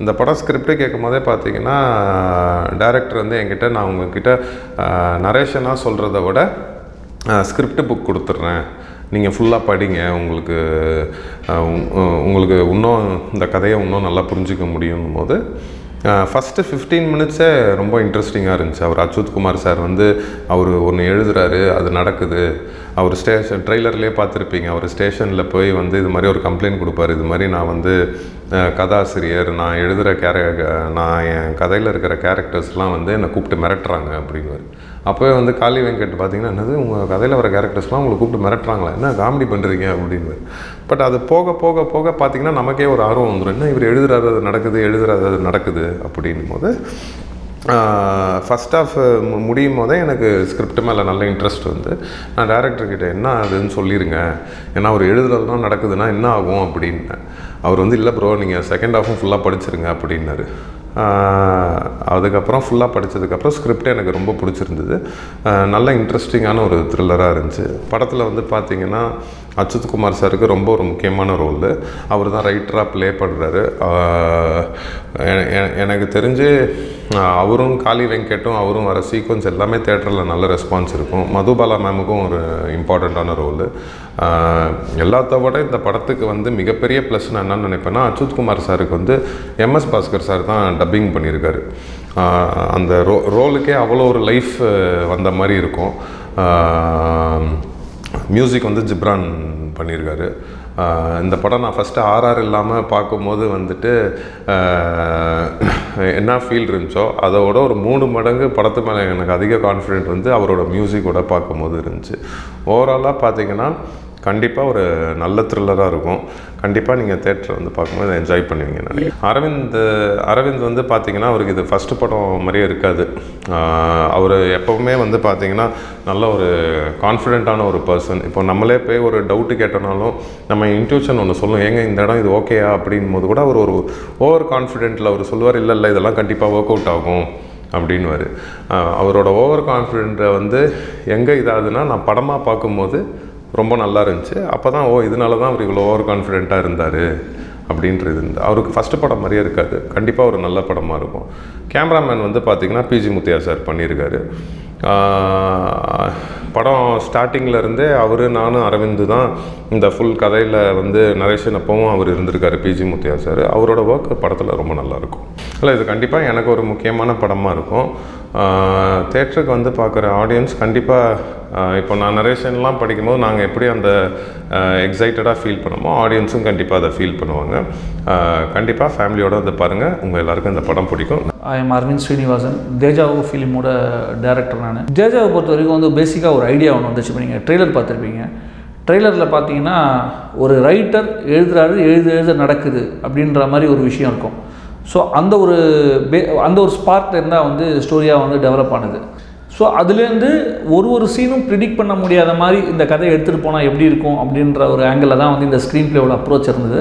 இந்த படம் ஸ்கிரிப்டே கேட்கும் போதே பார்த்தீங்கன்னா டேரக்டர் வந்து என்கிட்ட நான் உங்ககிட்ட நரேஷனாக சொல்கிறத விட ஸ்கிரிப்ட் புக் கொடுத்துட்றேன் நீங்கள் ஃபுல்லாக படிங்க உங்களுக்கு அஹ், உங்- உ- உங்களுக்கு இன்னும் இந்த கதையை இன்னும் நல்லா புரிஞ்சிக்க முடியும் போது ஃபஸ்ட்டு ஃபிஃப்டீன் மினிட்ஸே ரொம்ப இன்ட்ரெஸ்டிங்காக இருந்துச்சு அவர் அச்சுத் குமார் சார் வந்து அவர் ஒன்று எழுதுறாரு அது நடக்குது அவர் ஸ்டேஷன் ட்ரெய்லர்லேயே பார்த்துருப்பீங்க அவர் ஸ்டேஷனில் போய் வந்து இது மாதிரி ஒரு கம்ப்ளைண்ட் கொடுப்பாரு இது மாதிரி நான் வந்து அஹ், கதாசிரியர் நான் எழுதுகிற கேர நான் என் கதையில் இருக்கிற கேரக்டர்ஸ்லாம் வந்து என்னை கூப்பிட்டு மிரட்டுறாங்க அப்படின்னு அப்போவே வந்து காளி வெங்கட் பார்த்தீங்கன்னா என்னது உங்கள் கதையில் வர கேரக்டர்ஸ்லாம் உங்களை கூப்பிட்டு மிரட்டுறாங்களா என்ன காமெடி பண்ணுறீங்க அப்படின்னு பட் அது போக போக போக பார்த்தீங்கன்னா நமக்கே ஒரு ஆர்வம் வந்துடும் என்ன இவர் எழுதுறாரு அது நடக்குது எழுதுறாரு அது நடக்குது அப்படின்னும் போது ஃபஸ்ட் ஆஃப் முடியும் போதே எனக்கு ஸ்கிரிப்ட் மேலே நல்ல இன்ட்ரெஸ்ட் வந்து நான் டேரக்டர் கிட்ட என்ன அதுன்னு சொல்லிடுங்க ஏன்னா அவர் எழுதுறதுலாம் நடக்குதுன்னா என்ன ஆகும் அப்படின்னேன் அவர் வந்து இல்லை ப்ரோ நீங்கள் செகண்ட் ஹாஃபும் ஃபுல்லாக படிச்சிருங்க அப்படின்னாரு ஆஹ் அதுக்கப்புறம் ஃபுல்லாக படித்ததுக்கப்புறம் ஸ்கிரிப்ட் எனக்கு ரொம்ப பிடிச்சிருந்தது ஆஹ் நல்ல இன்ட்ரெஸ்டிங்கான ஒரு த்ரில்லராக இருந்துச்சு படத்தில் வந்து பார்த்தீங்கன்னா அச்சுத் குமார் சாருக்கு ரொம்ப ஒரு முக்கியமான ரோல் அவர் தான் ரைட்டராக ப்ளே பண்ணுறாரு எனக்கு தெரிஞ்சு ஆஹ் அவரும் காளி வெங்கட்டும் அவரும் வர சீக்வன்ஸ் எல்லாமே தேட்டரில் நல்ல ரெஸ்பான்ஸ் இருக்கும் மதுபாலா மேமுக்கும் ஒரு இம்பார்ட்டண்ட்டான ரோலு எல்லாத்த விட இந்த படத்துக்கு வந்து மிகப்பெரிய ப்ளஸ் நான் என்ன நினைப்பேன்னா அச்சுத் குமார் சாருக்கு வந்து எம்எஸ் பாஸ்கர் சார் தான் டப்பிங் பண்ணியிருக்காரு ஆஹ் அந்த ரோ ரோலுக்கே அவ்வளோ ஒரு லைஃப் வந்த மாதிரி இருக்கும் மியூசிக் வந்து ஜிப்ரான் பண்ணியிருக்காரு ஆஹ் இந்த படம் நான் ஃபஸ்ட்டு ஆர்ஆர் இல்லாமல் பார்க்கும்போது வந்துட்டு ஆஹ் என்ன ஃபீல் இருந்துச்சோ அதோட ஒரு மூணு மடங்கு படத்து மேலே எனக்கு அதிக கான்ஃபிடென்ட் வந்து அவரோட மியூசிக்கோட பார்க்கும்போது இருந்துச்சு ஓவராலாக பார்த்தீங்கன்னா கண்டிப்பாக ஒரு நல்ல த்ரில்லராக இருக்கும் கண்டிப்பாக நீங்கள் தேட்டரை வந்து பார்க்கும்போது என்ஜாய் பண்ணுவீங்க நினைக்கிறேன் அரவிந்த் அரவிந்த் வந்து பார்த்தீங்கன்னா அவருக்கு இது ஃபஸ்ட்டு படம் மாதிரியே இருக்காது அவர் எப்போவுமே வந்து பார்த்தீங்கன்னா நல்ல ஒரு கான்ஃபிடென்ட்டான ஒரு பர்சன் இப்போ நம்மளே போய் ஒரு டவுட்டு கேட்டோனாலும் நம்ம இன்ட்யூஷன் ஒன்று சொல்லும் ஏங்க இந்த இடம் இது ஓகேயா அப்படின் போது கூட அவர் ஒரு ஓவர் கான்ஃபிடென்ட்டில் அவர் சொல்லுவார் இல்லை இல்லை இதெல்லாம் கண்டிப்பாக ஒர்க் அவுட் ஆகும் அப்படின்வாரு ஆஹ் அவரோட ஓவர் கான்ஃபிடென்ட்டை வந்து எங்கே இதாகுதுன்னா நான் படமாக பார்க்கும்போது ரொம்ப நல்லா இருந்துச்சு அப்போ தான் ஓ இதனால தான் அவர் இவ்வளோ ஓவர் கான்ஃபிடென்ட்டாக இருந்தார் அப்படின்றது இருந்து அவருக்கு ஃபஸ்ட்டு படம் மாதிரியே இருக்காது கண்டிப்பாக ஒரு நல்ல படமாக இருக்கும் கேமராமேன் வந்து பார்த்திங்கன்னா பிஜி முத்தியா சார் பண்ணியிருக்காரு ஆஹ் படம் ஸ்டார்டிங்கில் இருந்தே அவர் நானும் அரவிந்து தான் இந்த ஃபுல் கதையில் வந்து நரேஷன் அப்பவும் அவர் இருந்திருக்காரு பிஜி முத்தியா சார் அவரோட ஒர்க் படத்தில் ரொம்ப நல்லாயிருக்கும் இல்லை இது கண்டிப்பாக எனக்கு ஒரு முக்கியமான படமாக இருக்கும் தேட்டருக்கு வந்து பார்க்குற ஆடியன்ஸ் கண்டிப்பாக இப்போ நான் நரேஷன்லாம் படிக்கும்போது நாங்கள் எப்படி அந்த எக்ஸைட்டடாக ஃபீல் பண்ணோமோ ஆடியன்ஸும் கண்டிப்பாக அதை ஃபீல் பண்ணுவாங்க கண்டிப்பாக ஃபேமிலியோடு வந்து பாருங்கள் உங்கள் எல்லாருக்கும் இந்த படம் பிடிக்கும் I am Aravind Srinivasan Dejavu ஃபிலிமோட டேரக்டர் நான் தேஜாவை பொறுத்த வரைக்கும் வந்து பேசிக்காக ஒரு ஐடியா ஒன்று வந்துச்சு இப்போ நீங்கள் ட்ரெய்லர் பார்த்துருப்பீங்க ட்ரெய்லரில் பார்த்தீங்கன்னா ஒரு ரைட்டர் எழுதுறாரு எழுத எழுத நடக்குது அப்படின்ற மாதிரி ஒரு விஷயம் இருக்கும் ஸோ அந்த ஒரு பே அந்த ஒரு ஸ்பார்க் இருந்தால் வந்து ஸ்டோரியாக வந்து டெவலப் ஆனது ஸோ அதுலேருந்து ஒரு ஒரு சீனும் ப்ரிடிக்ட் பண்ண முடியாத மாதிரி இந்த கதையை எடுத்துகிட்டு போனால் எப்படி இருக்கும் அப்படின்ற ஒரு ஆங்கிளில் தான் வந்து இந்த ஸ்க்ரீன் பிளேயோட அப்ரோச் இருந்தது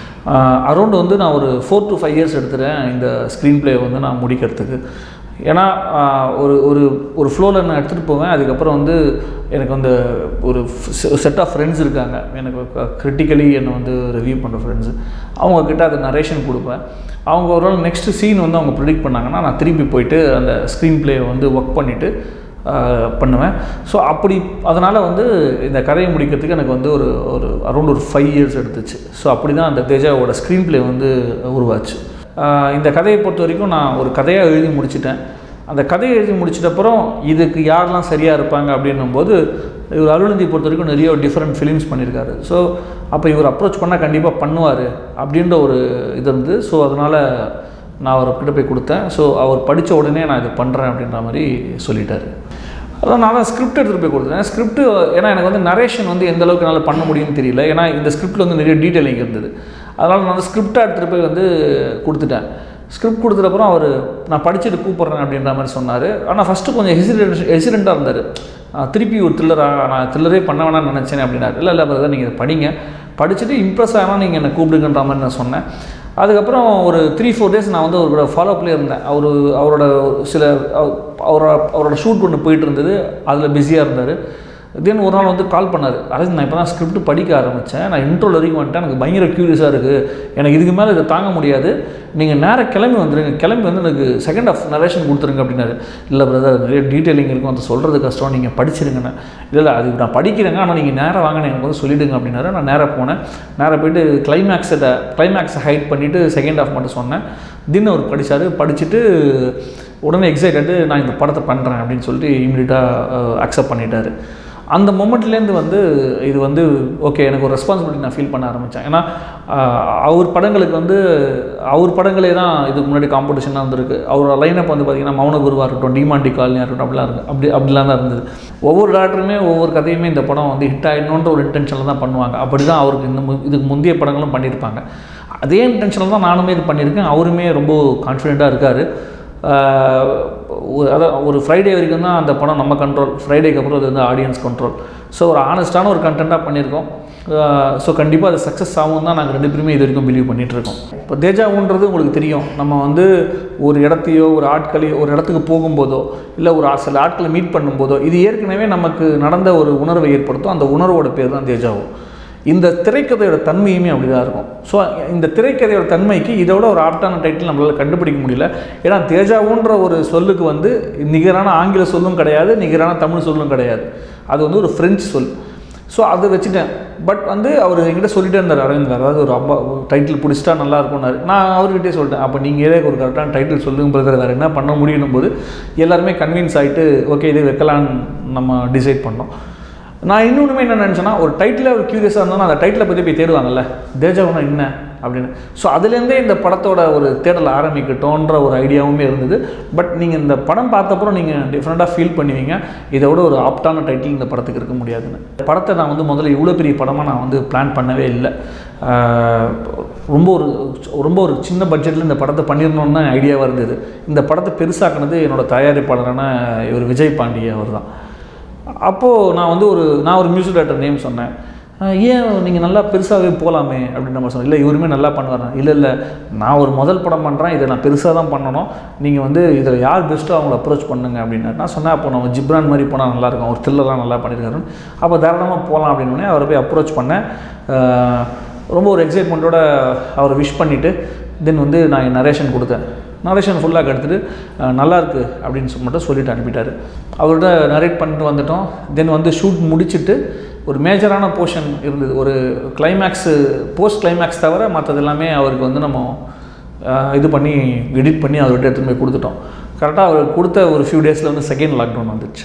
அரௌண்ட் வந்து நான் ஒரு ஃபோர் டு ஃபைவ் இயர்ஸ் எடுத்துகிறேன் இந்த ஸ்க்ரீன் பிளே வந்து நான் முடிக்கிறதுக்கு ஏன்னா ஆஹ், ஒரு ஒரு ஒரு ஃப்ளோவில் நான் எடுத்துகிட்டு போவேன் அதுக்கப்புறம் வந்து எனக்கு வந்து ஒரு செட் ஆஃப் ஃப்ரெண்ட்ஸ் இருக்காங்க எனக்கு கிரிட்டிக்கலி என்னை வந்து ரிவ்யூ பண்ணுற ஃப்ரெண்ட்ஸு அவங்கக்கிட்ட அதை நரேஷன் கொடுப்பேன் அவங்க ஒரு நாள் நெக்ஸ்ட் சீன் வந்து அவங்க ப்ரிடிக்ட் பண்ணாங்கன்னா நான் திருப்பி போயிட்டு அந்த ஸ்க்ரீன் பிளேயை வந்து ஒர்க் பண்ணிவிட்டு பண்ணுவேன் ஸோ அப்படி அதனால் வந்து இந்த கதையை முடிக்கிறதுக்கு எனக்கு வந்து ஒரு ஒரு அரௌண்ட் ஒரு ஃபைவ் இயர்ஸ் எடுத்துச்சு ஸோ அப்படி தான் அந்த தேஜாவோட ஸ்க்ரீன் பிளே வந்து உருவாச்சு ஆஹ் இந்த கதையை பொறுத்த வரைக்கும் நான் ஒரு கதையாக எழுதி முடிச்சிட்டேன் அந்த கதையை எழுதி முடிச்சிட்டப்புறம் இதுக்கு யாரெல்லாம் சரியாக இருப்பாங்க அப்படின்னும் போது இவர் அருள்நிதி பொறுத்த வரைக்கும் நிறைய டிஃப்ரெண்ட் ஃபிலிம்ஸ் பண்ணியிருக்காரு ஸோ அப்போ இவர் அப்ரோச் பண்ணால் கண்டிப்பாக பண்ணுவார் அப்படின்ற ஒரு இது இருந்து ஸோ அதனால் நான் அவர்கிட்ட போய் கொடுத்தேன் ஸோ அவர் படித்த உடனே நான் இது பண்ணுறேன் அப்படின்ற மாதிரி சொல்லிட்டாரு அதான் நான் தான் ஸ்கிரிப்ட் எடுத்துகிட்டு போய் கொடுத்தேன் ஸ்கிரிப்ட் ஏன்னா எனக்கு வந்து நரேஷன் வந்து எந்த அளவுக்கு என்னால் பண்ண முடியும்னு தெரியல ஏன்னா இந்த ஸ்கிரிப்டில் வந்து நிறைய டீட்டெயிலிங் இருந்தது அதனால் நான் ஸ்கிரிப்டாக எடுத்துகிட்டு போய் வந்து கொடுத்துட்டேன் ஸ்கிரிப்ட் கொடுத்ததுக்கப்புறம் அவர் நான் படிச்சுட்டு கூப்பிட்றேன் அப்படின்ற மாதிரி சொன்னார் ஆனால் ஃபஸ்ட்டு கொஞ்சம் ஹெசிடென்ட் ஹெசிடெண்ட்டாக இருந்தார் திருப்பி ஒரு த்ரில்லராக நான் த்ரில்லரே பண்ண வேணாம்னு நினச்சேன் அப்படின்னாரு இல்லை இல்லை பிரதர் நீங்கள் இதை படிங்க படிச்சுட்டு இம்ப்ரெஸ் ஆனால் நீங்கள் என்னை கூப்பிடுங்கன்ற மாதிரி நான் சொன்னேன் அதுக்கப்புறம் ஒரு த்ரீ ஃபோர் டேஸ் நான் வந்து அவரோட ஃபாலோப்லேயே இருந்தேன் அவர் அவரோட சில அவ- அவரோட அவரோட ஷூட் ஒன்று போயிட்டு இருந்தது அதில் பிஸியாக இருந்தார் தென் ஒரு நாள் வந்து கால் பண்ணார் அரவிந்த் நான் இப்போ தான் ஸ்கிரிப்ட் படிக்க ஆரம்பித்தேன் நான் இன்ட்ரோல் வரைக்கும் வந்துட்டேன் எனக்கு பயங்கர க்யூரியஸாக இருக்குது எனக்கு இதுக்கு மேலே இதை தாங்க முடியாது நீங்கள் நேராக கிளம்பி வந்துடுங்க கிளம்பி வந்து எனக்கு செகண்ட் ஆஃப் நரேஷன் கொடுத்துருங்க அப்படின்னாரு இல்லை பிரதர் நிறைய டீட்டெயிலிங் இருக்கும் அதை சொல்கிறது கஷ்டம் நீங்கள் படிச்சிருங்கண்ணே இல்லை இல்லை அது நான் படிக்கிறேங்க ஆனால் நீங்கள் நேராக வாங்க எனக்கு வந்து சொல்லிவிடுங்க அப்படின்னாரு நான் நேராக போனேன் நேராக போயிட்டு கிளைமேக்ஸை கிளைமேக்ஸை ஹைட் பண்ணிவிட்டு செகண்ட் ஆஃப் மட்டும் சொன்னேன் தின் அவர் படித்தார் படிச்சுட்டு உடனே எக்ஸைட்டடு நான் இந்த படத்தை பண்ணுறேன் அப்படின்னு சொல்லிட்டு இமீடியட்டாக அக்செப்ட் பண்ணிட்டாரு அந்த மொமெண்ட்லேருந்து வந்து இது வந்து ஓகே எனக்கு ஒரு ரெஸ்பான்சிபிலிட்டி நான் ஃபீல் பண்ண ஆரம்பித்தேன் ஏன்னா ஆஹ், அவர் படங்களுக்கு வந்து அவர் படங்களே தான் இதுக்கு முன்னாடி காம்படிஷனாக இருந்திருக்கு அவரோட லைனப் வந்து பார்த்திங்கன்னா மௌன குருவாக இருக்கட்டும் டிமாண்டி காலனியாக இருக்கட்டும் அப்படிலாம் இருக்கு அப்படி அப்படிலாம் தான் இருந்தது ஒவ்வொரு டேரக்டருமே ஒவ்வொரு கதையுமே இந்த படம் வந்து ஹிட் ஆகிடணுன்ற ஒரு இன்டென்ஷனில் தான் பண்ணுவாங்க அப்படி தான் அவருக்கு இந்த மு- இதுக்கு முந்தைய படங்களும் பண்ணியிருப்பாங்க அதே இன்டென்ஷனில் தான் நானுமே இது பண்ணியிருக்கேன் அவருமே ரொம்ப கான்ஃபிடெண்ட்டாக இருக்கார் ஆஹ் ஒரு அதான் ஒரு ஃப்ரைடே வரைக்கும் தான் அந்த படம் நம்ம கண்ட்ரோல் ஃப்ரைடேக்கு அப்புறம் அது வந்து ஆடியன்ஸ் கண்ட்ரோல் ஸோ ஒரு ஆனஸ்டான ஒரு கண்டென்ட்டாக பண்ணியிருக்கோம் ஸோ கண்டிப்பாக அது சக்ஸஸ் ஆகும் தான் நாங்கள் ரெண்டு பேருமே இது வரைக்கும் பிலீவ் பண்ணிட்டு இருக்கோம் இப்போ தேஜாவுன்றது உங்களுக்கு தெரியும் நம்ம வந்து ஒரு இடத்தையோ ஒரு ஆட்களையோ ஒரு இடத்துக்கு போகும்போதோ இல்லை ஒரு ஆ- சில ஆட்களை மீட் பண்ணும்போதோ இது ஏற்கனவே நமக்கு நடந்த ஒரு உணர்வை ஏற்படுத்தும் அந்த உணர்வோட பேர் தான் தேஜாவு இந்த திரைக்கதையோட தன்மையுமே அப்படி தான் இருக்கும் ஸோ இந்த திரைக்கதையோட தன்மைக்கு இதோட ஒரு ஆப்டான டைட்டில் நம்மளால் கண்டுபிடிக்க முடியல ஏன்னா தேஜாவுன்ற ஒரு சொல்லுக்கு வந்து நிகரான ஆங்கில சொல்லும் கிடையாது நிகரான தமிழ் சொல்லும் கிடையாது அது வந்து ஒரு ஃப்ரெஞ்சு சொல் ஸோ அதை வச்சுட்டேன் பட் வந்து அவர் என்கிட்ட சொல்லிட்டே இருந்தார் அரவிந்த் அதாவது ஒரு அப்பா டைட்டில் பிடிச்சிட்டா நல்லா இருக்கும்னாரு நான் அவர்கிட்டே சொல்லிட்டேன் அப்போ நீங்கள் ஒரு கரெக்டான டைட்டில் சொல்லுங்க பிரதர் வேறு என்ன பண்ண முடியும் போது எல்லாருமே கன்வின்ஸ் ஆகிட்டு ஓகே இது வைக்கலான்னு நம்ம டிசைட் பண்ணோம் நான் இன்னொன்றுமே என்ன நினச்சேன்னா ஒரு டைட்டில் ஒரு க்யூரியஸாக இருந்தோம்னா அந்த டைட்டிலை பற்றி போய் தேடுவாங்கல்ல தேஜாவுனா என்ன அப்படின்னு ஸோ அதுலேருந்தே இந்த படத்தோட ஒரு தேடல் ஆரம்பிக்கட்டோன்ற ஒரு ஐடியாவுமே இருந்தது பட் நீங்கள் இந்த படம் பார்த்தப்பறம் நீங்கள் டிஃப்ரெண்ட்டாக ஃபீல் பண்ணுவீங்க இதை விட ஒரு ஆப்டான டைட்டில் இந்த படத்துக்கு இருக்க முடியாதுன்னு இந்த படத்தை நான் வந்து முதல்ல இவ்வளோ பெரிய படமாக நான் வந்து பிளான் பண்ணவே இல்லை ஆஹ் ரொம்ப ஒரு ரொம்ப ஒரு சின்ன பட்ஜெட்டில் இந்த படத்தை பண்ணிடணும்னு தான் ஐடியாவாக இருந்தது இந்த படத்தை பெருசாக்குனது என்னோட தயாரிப்பாளரான இவர் விஜய் பாண்டிய அவர் தான் அப்போது நான் வந்து ஒரு நான் ஒரு மியூசிக் டைரக்டர் நேம் சொன்னேன் அஹ் ஏன் நீங்கள் நல்லா பெருசாகவே போகலாமே அப்படின்னு நம்ம சொன்னோம் இல்லை இவருமே நல்லா பண்ணுவார் இல்லை இல்லை நான் ஒரு முதல் படம் பண்ணுறேன் இதை நான் பெருசாக தான் பண்ணணும் நீங்கள் வந்து இதில் யார் பெஸ்ட்டோ அவங்கள அப்ரோச் பண்ணுங்க அப்படின்னு நான் சொன்னேன் அப்போ நம்ம ஜிப்ரான் மாதிரி போனால் நல்லாயிருக்கும் ஒரு த்ரில்லர்லாம் நல்லா பண்ணியிருக்காருன்னு அப்போ தாராளமாக போகலாம் அப்படின்னு உடனே அவரை போய் அப்ரோச் பண்ணேன் அஹ் ரொம்ப ஒரு எக்ஸைட்மெண்ட்டோட அவரை விஷ் பண்ணிவிட்டு தென் வந்து நான் என் நரேஷன் கொடுத்தேன் நரேஷன் ஃபுல்லாக எடுத்துகிட்டு அஹ், நல்லா இருக்கு அப்படின்னு சொல்லி மட்டும் சொல்லிட்டு அனுப்பிட்டார் அவர்கிட்ட நரேட் பண்ணிட்டு வந்துட்டோம் தென் வந்து ஷூட் முடிச்சுட்டு ஒரு மேஜரான போர்ஷன் இருந்தது ஒரு கிளைமேக்ஸு போஸ்ட் கிளைமேக்ஸ் தவிர மற்றது எல்லாமே அவருக்கு வந்து நம்ம அஹ், இது பண்ணி எடிட் பண்ணி அவர்கிட்ட எடுத்துகிட்டு போய் கொடுத்துட்டோம் கரெக்டாக அவர் கொடுத்த ஒரு ஃபியூ டேஸில் வந்து செகண்ட் லாக்டவுன் வந்துடுச்சு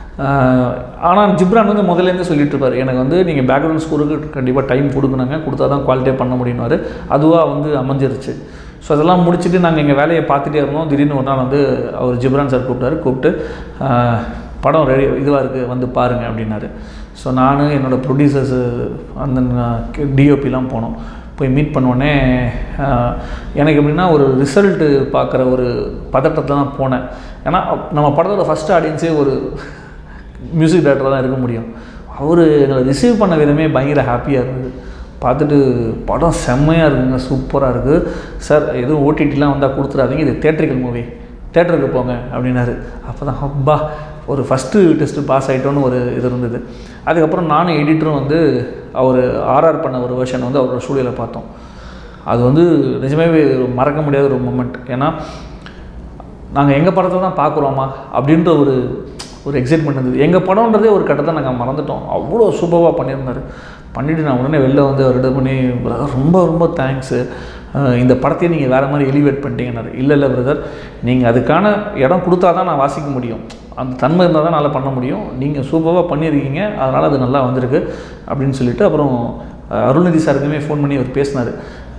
ஆனால் ஜிப்ரான் வந்து முதல்லேருந்து சொல்லிட்டு இருப்பார் எனக்கு வந்து நீங்கள் பேக்ரவுண்ட் ஸ்கோருக்கு கண்டிப்பாக டைம் கொடுக்கணுங்க கொடுத்தா தான் குவாலிட்டியாக பண்ண முடியும்னாரு அதுவாக வந்து அமைஞ்சிருச்சு ஸோ அதெல்லாம் முடிச்சுட்டு நாங்கள் எங்கள் வேலையை பார்த்துட்டே இருந்தோம் திடீர்னு ஒரு நாள் வந்து அவர் ஜிப்ரான் சார் கூப்பிட்டாரு கூப்பிட்டு ஆஹ், படம் ரெடி இதுவாக இருக்குது வந்து பாருங்க அப்படின்னாரு ஸோ நான் என்னோடய ப்ரொடியூசர்ஸு அந்த டிஓபிலாம் போனோம் போய் மீட் பண்ணோடனே ஆஹ், எனக்கு எப்படின்னா ஒரு ரிசல்ட்டு பார்க்குற ஒரு பதட்டத்தில் தான் போனேன் ஏன்னா நம்ம படத்தோட ஃபஸ்ட் ஆடியன்ஸே ஒரு மியூசிக் டைரக்டராக தான் இருக்க முடியும் அவர் எங்களை ரிசீவ் பண்ண விதமே பயங்கர ஹாப்பியாக இருந்தது பார்த்துட்டு படம் செம்மையாக இருக்குங்க சூப்பராக இருக்குது சார் எதுவும் ஓடிடிலாம் வந்தால் கொடுத்துடாதீங்க இது தேட்டரிக்கல் மூவி தேட்டருக்கு போங்க அப்படின்னாரு அப்போ தான் அப்பா ஒரு ஃபஸ்ட்டு டெஸ்ட்டு பாஸ் ஆகிட்டோன்னு ஒரு இது இருந்தது அதுக்கப்புறம் நானும் எடிட்டரும் வந்து அவர் ஆர்ஆர் பண்ண ஒரு வெர்ஷன் வந்து அவரோட ஸ்டூடியோவில் பார்த்தோம் அது வந்து நிஜமாவே ஒரு மறக்க முடியாத ஒரு மூமெண்ட் ஏன்னா நாங்கள் எங்கள் படத்தை தான் பார்க்குறோமா அப்படின்ற ஒரு ஒரு எக்ஸைட்மெண்ட் இருந்தது எங்கள் படம்ன்றதே ஒரு கட்டத்தை நாங்கள் மறந்துட்டோம் அவ்வளோ சூப்பராக பண்ணியிருந்தாரு பண்ணிவிட்டு நான் உடனே வெளில வந்து அவர்கிட்ட பண்ணி "brother, ரொம்ப ரொம்ப தேங்க்ஸு இந்த படத்தையே நீங்கள் வேறு மாதிரி எலிவேட் பண்ணிட்டீங்கன்னாரு இல்லை இல்லை பிரதர் நீங்கள் அதுக்கான இடம் கொடுத்தா தான் நான் வாசிக்க முடியும் அந்த தன்மை இருந்தால் தான் நல்லா பண்ண முடியும் நீங்கள் சூப்பராக பண்ணியிருக்கீங்க அதனால் அது நல்லா வந்திருக்கு அப்படின்னு சொல்லிட்டு அப்புறம் அஹ், அருள்நிதி சாருக்குமே ஃபோன் பண்ணி அவர் பேசினார்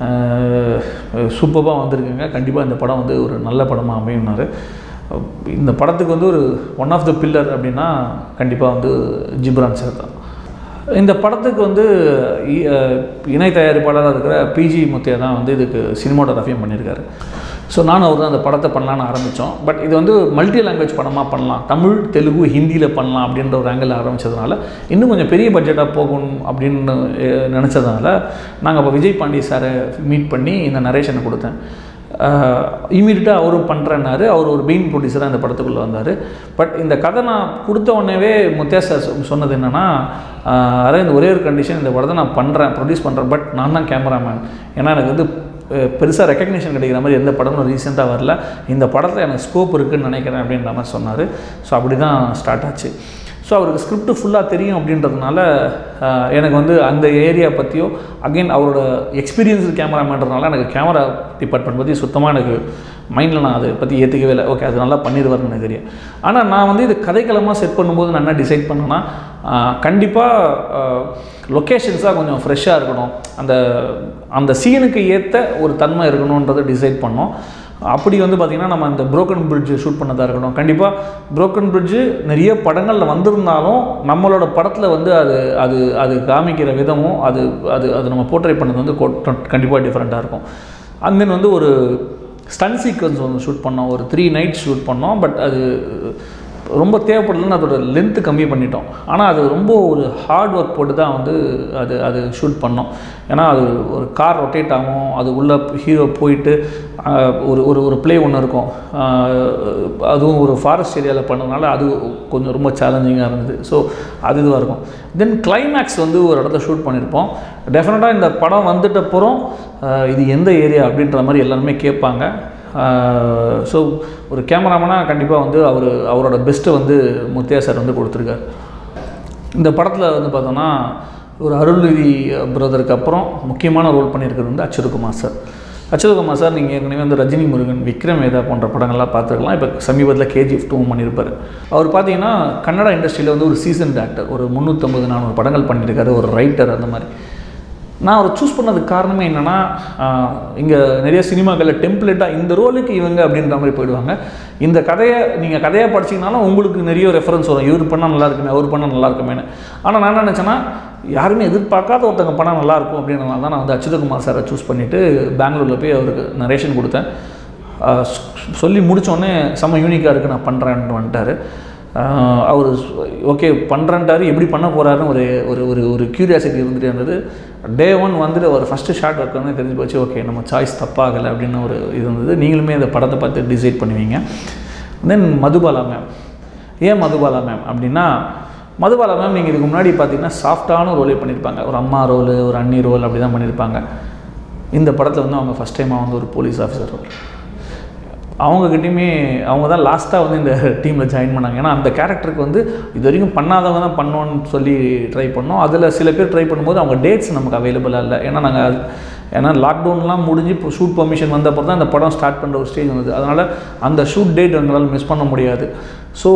சூப்பராக வந்திருக்குங்க கண்டிப்பாக இந்த படம் வந்து ஒரு நல்ல படமாக அமையும்னாரு இந்த படத்துக்கு வந்து ஒரு ஒன் ஆஃப் த பில்லர் அப்படின்னா கண்டிப்பாக வந்து ஜிப்ரான் சார் தான் இந்த படத்துக்கு வந்து இ- அஹ் இணை தயாரிப்பாளராக இருக்கிற பிஜி முத்தையா தான் வந்து இதுக்கு சினிமாட்டோகிராஃபியும் பண்ணியிருக்காரு ஸோ நானும் அவர் தான் அந்த படத்தை பண்ணலான்னு ஆரம்பித்தோம் பட் இது வந்து மல்டி லாங்குவேஜ் படமாக பண்ணலாம் தமிழ் தெலுங்கு ஹிந்தியில் பண்ணலாம் அப்படின்ற ஒரு ஆங்கிள் ஆரம்பித்ததுனால இன்னும் கொஞ்சம் பெரிய பட்ஜெட்டாக போகணும் அப்படின்னு அஹ், நினச்சதுனால நாங்கள் அப்போ விஜய் பாண்டி சாரை மீட் பண்ணி இந்த நரேஷனை கொடுத்தேன் இமீடியட்டாக அவரும் பண்ணுறேன்னாரு அவர் ஒரு மெயின் ப்ரொடியூசராக இந்த படத்துக்குள்ளே வந்தார் பட் இந்த கதை நான் கொடுத்த உடனேவே முத்தியா சார் சொ- சொன்னது என்னென்னா அரே ஒரே ஒரு கண்டிஷன் இந்த படத்தை நான் பண்ணுறேன் ப்ரொடியூஸ் பண்ணுறேன் பட் நான் தான் கேமராமேன் ஏன்னா எனக்கு வந்து பெருசாக ரெக்கக்னிஷன் கிடைக்கிற மாதிரி எந்த படமும் ரீசெண்டாக வரல இந்த படத்தில் எனக்கு ஸ்கோப் இருக்குன்னு நினைக்கிறேன் அப்படின்ற மாதிரி சொன்னார் ஸோ அப்படி தான் ஸ்டார்ட் ஆச்சு ஸோ அவருக்கு ஸ்கிரிப்ட் ஃபுல்லாக தெரியும் அப்படின்றதுனால ஆஹ், எனக்கு வந்து அந்த ஏரியா பற்றியோ அகைன் அவரோட எக்ஸ்பீரியன்ஸ் கேமராமேன்றதுனால எனக்கு கேமரா டிபார்ட்மெண்ட் பற்றி சுத்தமாக எனக்கு மைண்டில் நான் அதை பற்றி ஏற்றுக்கவே இல்லை ஓகே அது நல்லா பண்ணிடுவார்னு எனக்கு தெரியும் ஆனால் நான் வந்து இது கதைக்களமாக செட் பண்ணும்போது நான் என்ன டிசைட் பண்ணேன்னா கண்டிப்பாக லொக்கேஷன்ஸாக கொஞ்சம் ஃப்ரெஷ்ஷாக இருக்கணும் அந்த அந்த சீனுக்கு ஏற்ற ஒரு தன்மை இருக்கணுன்றதை டிசைட் பண்ணோம் அப்படி வந்து பார்த்திங்கன்னா நம்ம அந்த புரோக்கன் பிரிட்ஜ் ஷூட் பண்ணதாக இருக்கணும் கண்டிப்பாக புரோக்கன் பிரிட்ஜு நிறைய படங்களில் வந்திருந்தாலும் நம்மளோட படத்தில் வந்து அது அது அது காமிக்கிற விதமும் அது அது அது நம்ம போர்ட்ரேட் பண்ணது வந்து கண்டிப்பாக டிஃப்ரெண்ட்டாக இருக்கும் அண்ட் தென் வந்து ஒரு ஸ்டன் சீக்வன்ஸ் ஒன்று ஷூட் பண்ணோம் ஒரு த்ரீ நைட்ஸ் ஷூட் பண்ணோம் பட் அது ரொம்ப தேவைப்படலன்னு அதோட லென்த்து கம்மி பண்ணிட்டோம் ஆனால் அது ரொம்ப ஒரு ஹார்ட் ஒர்க் போட்டு தான் வந்து அது அது ஷூட் பண்ணோம் ஏன்னா அது ஒரு கார் ரொட்டேட் ஆகும் அது உள்ள ஹீரோ போயிட்டு ஆஹ், ஒரு ஒரு ஒரு ப்ளே ஒன்று இருக்கும் ஆஹ், அதுவும் ஒரு ஃபாரஸ்ட் ஏரியாவில் பண்ணதுனால அது கொஞ்சம் ரொம்ப சேலஞ்சிங்காக இருந்தது ஸோ அது இதுவாக இருக்கும் தென் கிளைமேக்ஸ் வந்து ஒரு இடத்துல ஷூட் பண்ணியிருப்போம் டெஃபினட்டாக இந்த படம் வந்துட்டப்புறம் ஆஹ், இது எந்த ஏரியா அப்படின்ற மாதிரி எல்லாருமே கேட்பாங்க ஸோ ஒரு கேமராமேனாக கண்டிப்பாக வந்து அவர் அவரோட பெஸ்ட்டை வந்து முத்தையா சார் வந்து கொடுத்துருக்காரு இந்த படத்தில் வந்து பார்த்தோன்னா ஒரு அருள்நிதி பிரதருக்கு அப்புறம் முக்கியமான ரோல் பண்ணியிருக்கிறது வந்து அச்சுதகுமார் சார் அச்சுதகுமார் சார் நீங்கள் ஏற்கனவே வந்து ரஜினி முருகன் விக்ரம் வேதா போன்ற படங்கள்லாம் பார்த்துருக்கலாம் இப்போ சமீபத்தில் கேஜிஎஃப் டூவும் பண்ணியிருப்பார் அவர் பார்த்தீங்கன்னா கன்னடா இண்டஸ்ட்ரியில் வந்து ஒரு சீசன் ஆக்டர் ஒரு முந்நூற்றம்பது நானூறு படங்கள் பண்ணியிருக்காரு ஒரு ரைட்டர் அந்த மாதிரி நான் அவரை சூஸ் பண்ணதுக்கு காரணமே என்னென்னா இங்கே நிறைய சினிமாக்களில் டெம்ப்ளேட்டாக இந்த ரோலுக்கு இவங்க அப்படின்ற மாதிரி போயிடுவாங்க இந்த கதையை நீங்கள் கதையாக படிச்சீங்கனாலும் உங்களுக்கு நிறைய ரெஃபரன்ஸ் வரும் இவர் பண்ணால் நல்லா இருக்குமே அவர் பண்ணால் நல்லா இருக்குமேனு ஆனால் நான் என்ன நினச்சேன்னா யாருமே எதிர்பார்க்காத ஒருத்தங்க பண்ணால் நல்லாயிருக்கும் அப்படின்றனால தான் நான் வந்து அச்சுதகுமார் சாரை சூஸ் பண்ணிவிட்டு பெங்களூரில் போய் அவருக்கு நரேஷன் கொடுத்தேன் ஆஹ் சொ- சொல்லி முடித்தோடனே செம்ம யூனிக்காக இருக்குது நான் பண்ணுறேன்னு வந்துட்டார் அவர் ஓகே பண்ணுறேன்ட்டாரு எப்படி பண்ண போகிறாருன்னு ஒரு ஒரு ஒரு ஒரு க்யூரியாசிட்டி இருந்துகிட்டே இருந்தது டே ஒன் வந்துட்டு ஒரு ஃபஸ்ட்டு ஷார்ட் ஒர்க்குன்னு தெரிஞ்சு போச்சு ஓகே நம்ம சாய்ஸ் தப்பாகலை அப்படின்னு ஒரு இது இருந்தது நீங்களுமே இந்த படத்தை பார்த்து டிசைட் பண்ணுவீங்க தென் மதுபாலா மேம் ஏன் மதுபாலா மேம் அப்படின்னா மதுபாலா மேம் நீங்கள் இதுக்கு முன்னாடி பார்த்தீங்கன்னா சாஃப்டான ரோலே பண்ணியிருப்பாங்க ஒரு அம்மா ரோல் ஒரு அண்ணி ரோல் அப்படி தான் பண்ணியிருப்பாங்க இந்த படத்தில் வந்து அவங்க ஃபஸ்ட் டைமாக வந்து ஒரு போலீஸ் ஆஃபீஸர் ரோல் அவங்கக்கிட்டையுமே அவங்க தான் லாஸ்ட்டாக வந்து இந்த டீமில் ஜாயின் பண்ணாங்க ஏன்னா அந்த கேரக்டருக்கு வந்து இது வரைக்கும் பண்ணாதவங்க தான் பண்ணோன்னு சொல்லி ட்ரை பண்ணோம் அதில் சில பேர் ட்ரை பண்ணும்போது அவங்க டேட்ஸ் நமக்கு அவைலபிளாக இல்லை ஏன்னா நாங்கள் ஏன்னா லாக்டவுன்லாம் முடிஞ்சு இப்போ ஷூட் பர்மிஷன் வந்தப்போ தான் இந்த படம் ஸ்டார்ட் பண்ணுற ஒரு ஸ்டேஜ் வந்தது அதனால் அந்த ஷூட் டேட் எங்களால் மிஸ் பண்ண முடியாது ஸோ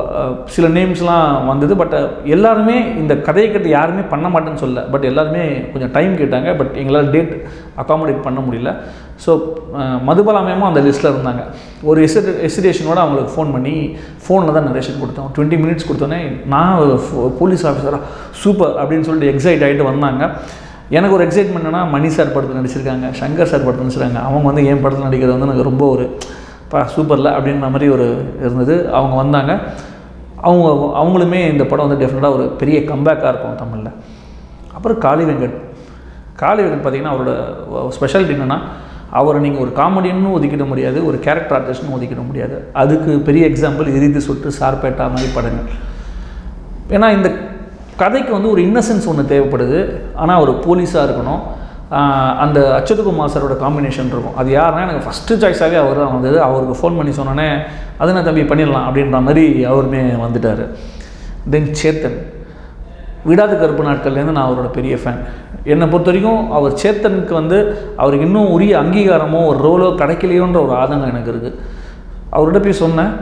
சில நேம்ஸ்லாம் வந்தது பட் எல்லாருமே இந்த கதையை கட்டு யாருமே பண்ண மாட்டேன்னு சொல்லல பட் எல்லாருமே கொஞ்சம் டைம் கேட்டாங்க பட் எங்களால் டேட் அகாமடேட் பண்ண முடியல ஸோ மதுபாலா மேமும் அந்த லிஸ்ட்டில் இருந்தாங்க ஒரு எசிட் எசிடேஷனோட அவங்களுக்கு ஃபோன் பண்ணி ஃபோனில் தான் நரேஷன் கொடுத்தோம் டுவெண்ட்டி மினிட்ஸ் கொடுத்தோன்னே நான் போலீஸ் ஆஃபீஸராக சூப்பர் அப்படின்னு சொல்லிட்டு எக்ஸைட் ஆகிட்டு வந்தாங்க எனக்கு ஒரு எக்ஸைட்மெண்ட் என்னன்னா மணி சார் படத்தில் நடிச்சிருக்காங்க சங்கர் சார் படத்தில் நடிச்சிருக்காங்க அவங்க வந்து என் படத்தில் நடிக்கிறது வந்து எனக்கு ரொம்ப ஒரு பா சூப்பரில் அப்படின்ற மாதிரி ஒரு இருந்தது அவங்க வந்தாங்க அவங்க அவங்களுமே இந்த படம் வந்து டெஃபினட்டாக ஒரு பெரிய கம்பேக்காக இருக்கும் தமிழில் அப்புறம் காளி வெங்கட் காளி வெங்கட் பார்த்தீங்கன்னா அவரோட ஸ்பெஷாலிட்டி என்னென்னா அவரை நீங்கள் ஒரு காமெடியன்னு ஒதுக்கிட முடியாது ஒரு கேரக்டர் ஆர்டிஸ்ட்னு ஒதுக்கிட முடியாது அதுக்கு பெரிய எக்ஸாம்பிள் இறுதி சுட்டு சார்பேட்டா மாதிரி படங்கள் ஏன்னா இந்த கதைக்கு வந்து ஒரு இன்னசென்ஸ் ஒன்று தேவைப்படுது ஆனால் ஒரு போலீஸாக இருக்கணும் ஆஹ் அந்த அச்சுதகுமார் சாரோட காம்பினேஷன் இருக்கும் அது யாருன்னா எனக்கு ஃபஸ்ட்டு சாய்ஸாகவே அவர் தான் வந்தது அவருக்கு ஃபோன் பண்ணி சொன்னோன்னே அது நான் தம்பி பண்ணிடலாம் அப்படின்ற மாதிரி அவருமே வந்துட்டார் தென் சேத்தன் விடாத கருப்பு நாட்கள்லேருந்து நான் அவரோட பெரிய ஃபேன் என்னை பொறுத்த வரைக்கும் அவர் சேத்தனுக்கு வந்து அவருக்கு இன்னும் உரிய அங்கீகாரமோ ஒரு ரோலோ கிடைக்கலையோன்ற ஒரு ஆதங்கம் எனக்கு இருக்குது அவர்கிட்ட போய் சொன்னேன்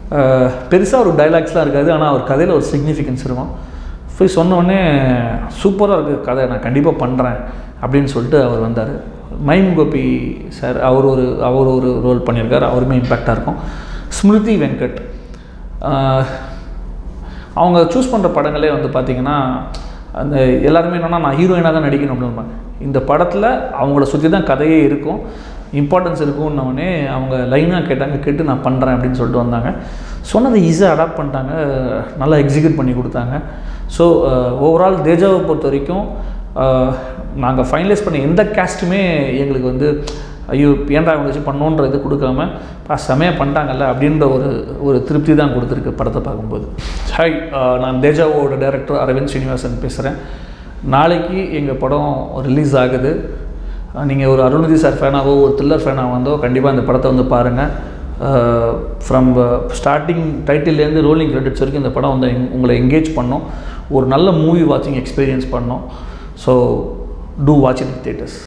பெருசாக ஒரு டைலாக்ஸ்லாம் இருக்காது ஆனால் அவர் கதையில் ஒரு சிக்னிஃபிகன்ஸ் இருக்கும் போய் சொன்னோடனே சூப்பராக இருக்குது கதை நான் கண்டிப்பாக பண்ணுறேன் அப்படின்னு சொல்லிட்டு அவர் வந்தார் மைம் கோபி சார் அவர் ஒரு அவர் ஒரு ரோல் பண்ணியிருக்காரு அவருமே இம்பேக்டாக இருக்கும் ஸ்மிருதி வெங்கட் ஆஹ், அவங்க சூஸ் பண்ணுற படங்களே வந்து பார்த்திங்கன்னா அந்த எல்லாருமே என்னென்னா நான் ஹீரோயினாக தான் நடிக்கணும் அப்படின்பாங்க இந்த படத்தில் அவங்கள சுற்றி தான் கதையே இருக்கும் இம்பார்ட்டன்ஸ் இருக்கும்னவொடனே அவங்க லைனாக கேட்டாங்க கேட்டு நான் பண்ணுறேன் அப்படின்னு சொல்லிட்டு வந்தாங்க சொன்னதை ஈஸியாக அடாப்ட் பண்ணிட்டாங்க நல்லா எக்ஸிக்யூட் பண்ணி கொடுத்தாங்க ஸோ ஓவரால் தேஜாவை பொறுத்த வரைக்கும் நாங்கள் ஃபைனலைஸ் பண்ண எந்த கேஸ்ட்டுமே எங்களுக்கு வந்து ஐயோ ஏன்டா அவங்க வச்சு பண்ணோன்ற இது கொடுக்காம பா செமையாக பண்ணிட்டாங்கல்ல அப்படின்ற ஒரு ஒரு திருப்தி தான் கொடுத்துருக்கு படத்தை பார்க்கும்போது ஹாய் நான் தேஜாவோட டைரக்டர் அரவிந்த் ஸ்ரீனிவாசன் பேசுகிறேன் நாளைக்கு எங்கள் படம் ரிலீஸ் ஆகுது நீங்கள் ஒரு அருணதி சார் ஃபேனாவோ ஒரு த்ரில்லர் ஃபேனாக வந்தோ கண்டிப்பாக இந்த படத்தை வந்து பாருங்கள் ஃப்ரம் ஸ்டார்டிங் டைட்டில்லேருந்து ரோலிங் கிரெடிட்ஸ் வரைக்கும் இந்த படம் வந்து எங்- உங்களை என்கேஜ் பண்ணோம் ஒரு நல்ல மூவி வாட்சிங் எக்ஸ்பீரியன்ஸ் பண்ணோம் so to watch in theatres